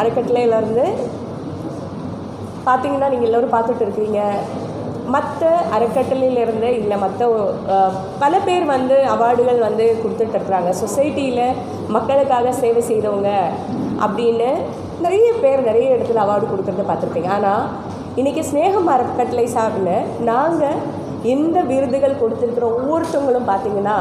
அறக்கட்டளையிலேருந்து பார்த்தீங்கன்னா நீங்கள் எல்லோரும் பார்த்துட்டு இருக்கிறீங்க மற்ற அறக்கட்டளையிலேருந்து இல்லை மற்ற பல பேர் வந்து அவார்டுகள் வந்து கொடுத்துட்டு இருக்கிறாங்க சொசைட்டியில் மக்களுக்காக சேவை செய்தவங்க அப்படின்னு நிறைய பேர் நிறைய இடத்துல அவார்டு கொடுக்குறத பார்த்துருப்பீங்க ஆனால் இன்றைக்கி ஸ்னேகம் அறக்கட்டளை சார்பில் நாங்கள் எந்த விருதுகள் கொடுத்துருக்குற ஒவ்வொருத்தவங்களும் பார்த்தீங்கன்னா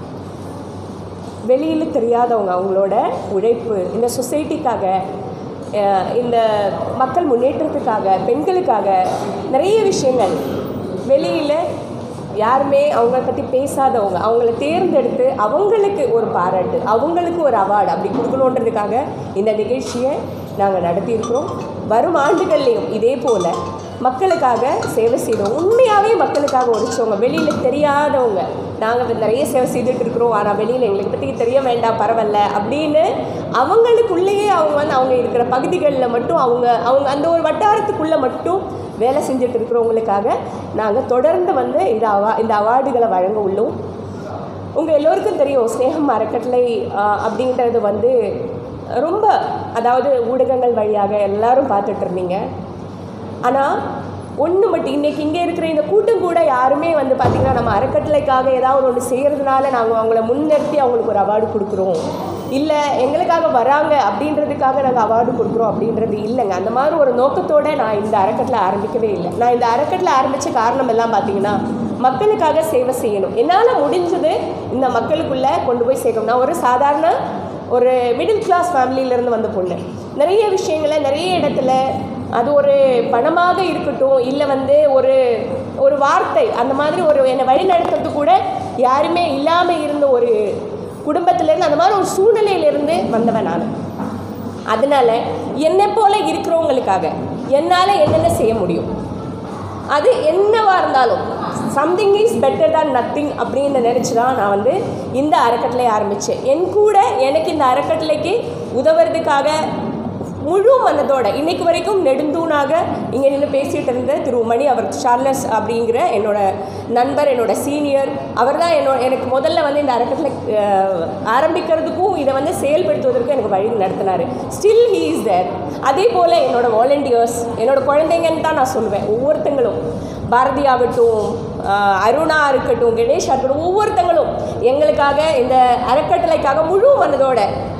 வெளியில் தெரியாதவங்க அவங்களோட உழைப்பு இந்த சொசைட்டிக்காக அஹ், இந்த மக்கள் முன்னேற்றத்துக்காக பெண்களுக்காக நிறைய விஷயங்கள் வெளியில் யாருமே அவங்கள பற்றி பேசாதவங்க அவங்கள தேர்ந்தெடுத்து அவங்களுக்கு ஒரு பாராட்டு அவங்களுக்கு ஒரு அவார்டு அப்படி கொடுக்கணுன்றதுக்காக இந்த நிகழ்ச்சியை நாங்கள் நடத்தியிருக்கிறோம் வரும் ஆண்டுகள்லேயும் இதே போல் மக்களுக்காக சேவை செய்கிறோம் உண்மையாகவே மக்களுக்காக உழைச்சவங்க வெளியில் தெரியாதவங்க நாங்கள் நிறைய சேவை செய்துட்டு இருக்கிறோம் ஆனால் வெளியில் எங்களுக்கு பற்றி தெரிய வேண்டாம் பரவாயில்ல அப்படின்னு அவங்களுக்குள்ளேயே அவங்க வந்து அவங்க இருக்கிற பகுதிகளில் மட்டும் அவங்க அவங்க அந்த ஒரு வட்டாரத்துக்குள்ளே மட்டும் வேலை செஞ்சுட்டு இருக்கிறவங்களுக்காக நாங்கள் தொடர்ந்து வந்து இந்த அவா இந்த அவார்டுகளை வழங்க உள்ளோம் உங்கள் எல்லோருக்கும் தெரியும் ஸ்னேகம் அறக்கட்டளை ஆஹ், அப்படின்றது வந்து ரொம்ப அதாவது ஊடகங்கள் வழியாக எல்லாரும் பார்த்துட்டு இருந்தீங்க ஆனால் ஒன்று மட்டும் இன்றைக்கி இங்கே இருக்கிற இந்த கூட்டம் கூட யாருமே வந்து பார்த்திங்கன்னா நம்ம அறக்கட்டளைக்காக ஏதாவது ஒன்று செய்கிறதுனால நாங்கள் அவங்கள முன்னிறுத்தி அவங்களுக்கு ஒரு அவார்டு கொடுக்குறோம் இல்லை எங்களுக்காக வராங்க அப்படின்றதுக்காக நாங்கள் அவார்டு கொடுக்குறோம் அப்படின்றது இல்லைங்க அந்த மாதிரி ஒரு நோக்கத்தோடு நான் இந்த அறக்கட்டளை ஆரம்பிக்கவே இல்லை நான் இந்த அறக்கட்டளை ஆரம்பித்த காரணம் எல்லாம் பார்த்தீங்கன்னா மக்களுக்காக சேவை செய்யணும் என்னால் முடிஞ்சது இந்த மக்களுக்குள்ளே கொண்டு போய் சேர்க்கணும் நான் ஒரு சாதாரண ஒரு மிடில் கிளாஸ் ஃபேமிலியிலேருந்து வந்த பொண்ணு நிறைய விஷயங்களை நிறைய இடத்துல அது ஒரு பணமாக இருக்கட்டும் இல்லை வந்து ஒரு ஒரு வார்த்தை அந்த மாதிரி ஒரு என்னை வழிநடத்துறது கூட யாருமே இல்லாமல் இருந்த ஒரு குடும்பத்திலேருந்து அந்த மாதிரி ஒரு சூழ்நிலையிலேருந்து வந்தவன் நான் அதனால் என்னை போல இருக்கிறவங்களுக்காக என்னால் என்னென்ன செய்ய முடியும் அது என்னவா இருந்தாலும் something is better than nothing அப்படின்னு நினச்சி தான் நான் வந்து இந்த அறக்கட்டளை ஆரம்பித்தேன் என் கூட எனக்கு இந்த அறக்கட்டளைக்கு உதவுறதுக்காக முழு மனதோட இன்னைக்கு வரைக்கும் நெடுந்தூணாக இங்கே நின்று பேசிகிட்டு இருந்த திரு மணி அவர் சார்லஸ் அப்படிங்கிற என்னோட நண்பர் என்னோட சீனியர் அவர் தான் என்னோட எனக்கு முதல்ல வந்து இந்த அறக்கட்டளை அஹ், ஆரம்பிக்கிறதுக்கும் இதை வந்து செயல்படுத்துவதற்கும் எனக்கு வழி நடத்தினார் ஸ்டில் ஹீ இஸ் தேர் அதே போல் என்னோட வாலண்டியர்ஸ் என்னோட குழந்தைங்கன்னு தான் நான் சொல்லுவேன் ஒவ்வொருத்தங்களும் பாரதி ஆகட்டும் ஆஹ், அருணா இருக்கட்டும் கணேஷா இருக்கட்டும் ஒவ்வொருத்தங்களும் எங்களுக்காக இந்த அறக்கட்டளைக்காக முழு மனதோட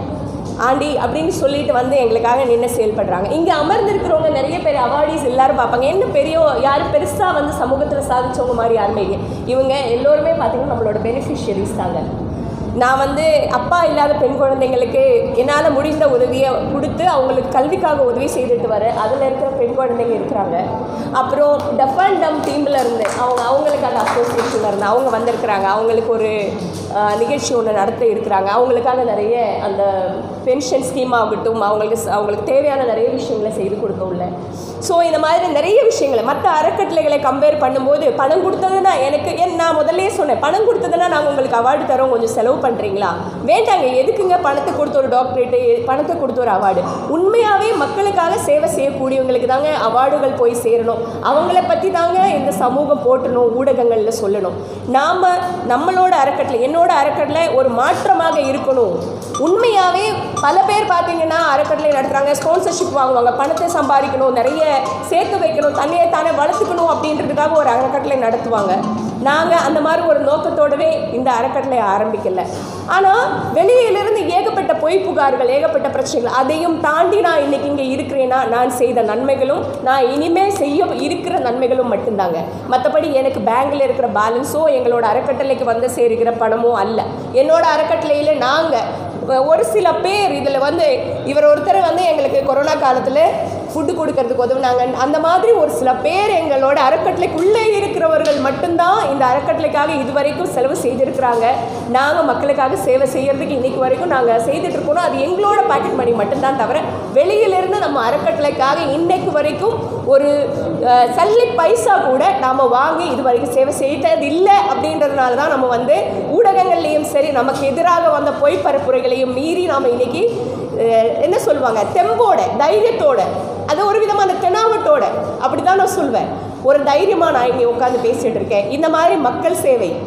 ஆண்டி அப்படின்னு சொல்லிட்டு வந்து எங்களுக்காக நின்று செயல்படுறாங்க இங்கே அமர்ந்திருக்கிறவங்க நிறைய பேர் அவார்டிஸ் எல்லாரும் பார்ப்பாங்க என்ன பெரிய யாரும் பெருசாக வந்து சமூகத்தில் சாதிச்சவங்க மாதிரி யாருமே இல்லை இவங்க எல்லோருமே பார்த்தீங்கன்னா நம்மளோட பெனிஃபிஷியரிஸ் தாங்க நான் வந்து அப்பா இல்லாத பெண் குழந்தைங்களுக்கு என்னால் முடிந்த உதவியை கொடுத்து அவங்களுக்கு கல்விக்காக உதவி செய்துட்டு வரேன் அதில் இருக்கிற பெண் குழந்தைங்க இருக்கிறாங்க அப்புறம் டெஃப் அண்ட் டம் டீமில் இருந்து அவங்க அவங்களுக்காக அசோசியேஷனில் இருந்து அவங்க வந்திருக்கிறாங்க அவங்களுக்கு ஒரு ஆஹ், நிகழ்ச்சி ஒன்று நடத்த இருக்கிறாங்க அவங்களுக்காக நிறைய அந்த பென்ஷன் ஸ்கீம் ஆகட்டும் அவங்களுக்கு ச- அவங்களுக்கு தேவையான நிறைய விஷயங்களை செய்து கொடுக்க உள்ள ஸோ இந்த மாதிரி நிறைய விஷயங்களை மற்ற அறக்கட்டளைகளை கம்பேர் பண்ணும்போது பணம் கொடுத்ததுன்னா எனக்கு ஏன் நான் முதல்லயே சொன்னேன் பணம் கொடுத்ததுன்னா நாங்கள் உங்களுக்கு அவார்டு தரோம் கொஞ்சம் செலவு பண்ணுறீங்களா வேண்டாங்க எதுக்குங்க பணத்தை கொடுத்த ஒரு டாக்டரேட்டு பணத்தை கொடுத்த ஒரு அவார்டு உண்மையாகவே மக்களுக்காக சேவை செய்யக்கூடியவங்களுக்கு தாங்க அவார்டுகள் போய் சேரணும் அவங்கள பற்றி தாங்க இந்த சமூகம் போட்டணும் ஊடகங்களில் சொல்லணும் நாம் நம்மளோட அறக்கட்டளை என்னோட அறக்கட்டளை ஒரு மாற்றமாக இருக்கணும் உண்மையாகவே பல பேர் பார்த்தீங்கன்னா அறக்கட்டளை நடத்துகிறாங்க ஸ்பான்சர்ஷிப் வாங்குவாங்க பணத்தை சம்பாதிக்கணும் நிறைய சேர்த்து வைக்கணும் தன்னையே தானே வளர்த்துக்கணும் அப்படின்றதுக்காக ஒரு அறக்கட்டளை நடத்துவாங்க நாங்கள் அந்த மாதிரி ஒரு நோக்கத்தோடவே இந்த அறக்கட்டளை ஆரம்பிக்கல ஆனால் வெளியிலிருந்து ஏகப்பட்ட பொய் புகார்கள் ஏகப்பட்ட பிரச்சனைகள் அதையும் தாண்டி நான் இன்னைக்கு இங்கே இருக்கிறேன்னா நான் செய்த நன்மைகளும் நான் இனிமே செய்ய இருக்கிற நன்மைகளும் மட்டும்தாங்க மற்றபடி எனக்கு பேங்கில் இருக்கிற பேலன்ஸோ எங்களோட அறக்கட்டளைக்கு வந்து சேருகிற பணமோ அல்ல என்னோட அறக்கட்டளையில் நாங்கள் ஒரு சில பேர் இதில் வந்து இவர் ஒருத்தர் வந்து எங்களுக்கு கொரோனா காலத்தில் ஃபுட்டு கொடுக்கறதுக்கு உதவுனாங்க அந்த மாதிரி ஒரு சில பேர் எங்களோட அறக்கட்டளைக்குள்ளே இருக்கிறவர்கள் மட்டும்தான் இந்த அறக்கட்டளைக்காக இதுவரைக்கும் செலவு செய்திருக்கிறாங்க நாங்கள் மக்களுக்காக சேவை செய்யறதுக்கு இன்னைக்கு வரைக்கும் நாங்கள் செய்துட்டு இருக்கோம் அது எங்களோட பாக்கெட் மணி மட்டும்தான் தவிர வெளியிலிருந்து நம்ம அறக்கட்டளைக்காக இன்னைக்கு வரைக்கும் ஒரு அஹ், சல்லி பைசா கூட நாம் வாங்கி இது வரைக்கும் சேவை செய்தது இல்லை அப்படின்றதுனால தான் நம்ம வந்து ஊடகங்கள்லேயும் சரி நமக்கு எதிராக வந்த பொய் பரப்புரைகளையும் மீறி நாம் இன்னைக்கு அஹ், என்ன சொல்லுவாங்க தெம்போட தைரியத்தோட அது ஒரு விதமான தெனாவட்டோட அப்படி தான் நான் சொல்வேன் ஒரு தைரியமாக நான் இங்கே உட்காந்து பேசிகிட்டு இருக்கேன் இந்த மாதிரி மக்கள் சேவை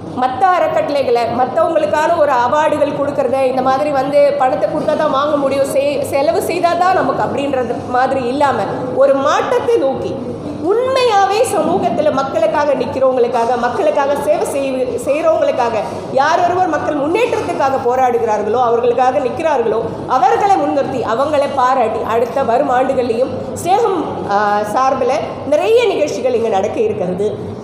மற்ற அறக்கட்டளைகளை மற்றவங்களுக்கான ஒரு அவார்டுகள் கொடுக்கறத இந்த மாதிரி வந்து பணத்தை கொடுத்தா தான் வாங்க முடியும் செய் செலவு செய்தால் தான் நமக்கு அப்படின்றது மாதிரி இல்லாமல் ஒரு மாற்றத்தை நோக்கி உண்மையாகவே சமூகத்தில் மக்களுக்காக நிற்கிறவங்களுக்காக மக்களுக்காக சேவை செய் செய்கிறவங்களுக்காக யார் ஒருவர் மக்கள் முன்னேற்றத்துக்காக போராடுகிறார்களோ அவர்களுக்காக நிற்கிறார்களோ அவர்களை முன்னிறுத்தி அவங்களை பாராட்டி அடுத்த வரும் ஆண்டுகள்லையும் ஸ்நேகம் சார்பில் நிறைய நிகழ்ச்சிகள் இங்கே நடக்க இருக்கிறது